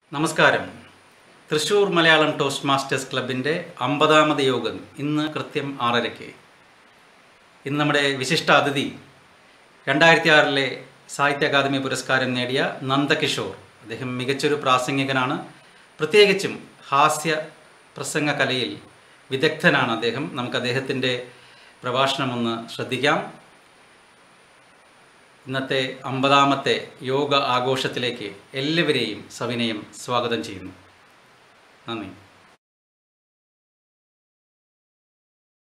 നമസ്കാരം Thrissur Malayalam toast masters ക്ലബിൻ്റെ അമ്പതാമത് യോഗം ഇന്ന് കൃത്യം ആറരയ്ക്ക് ഇന്ന് നമ്മുടെ വിശിഷ്ട അതിഥി രണ്ടായിരത്തി ആറിലെ സാഹിത്യ അക്കാദമി പുരസ്കാരം നേടിയ നന്ദകിഷോർ അദ്ദേഹം മികച്ചൊരു പ്രാസംഗികനാണ് പ്രത്യേകിച്ചും ഹാസ്യ പ്രസംഗ കലയിൽ വിദഗ്ധനാണ് അദ്ദേഹം നമുക്ക് അദ്ദേഹത്തിൻ്റെ പ്രഭാഷണം ഒന്ന് ശ്രദ്ധിക്കാം ഇന്നത്തെ അമ്പതാമത്തെ യോഗ ആഘോഷത്തിലേക്ക് എല്ലാവരെയും സവിനയം സ്വാഗതം ചെയ്യുന്നു നന്ദി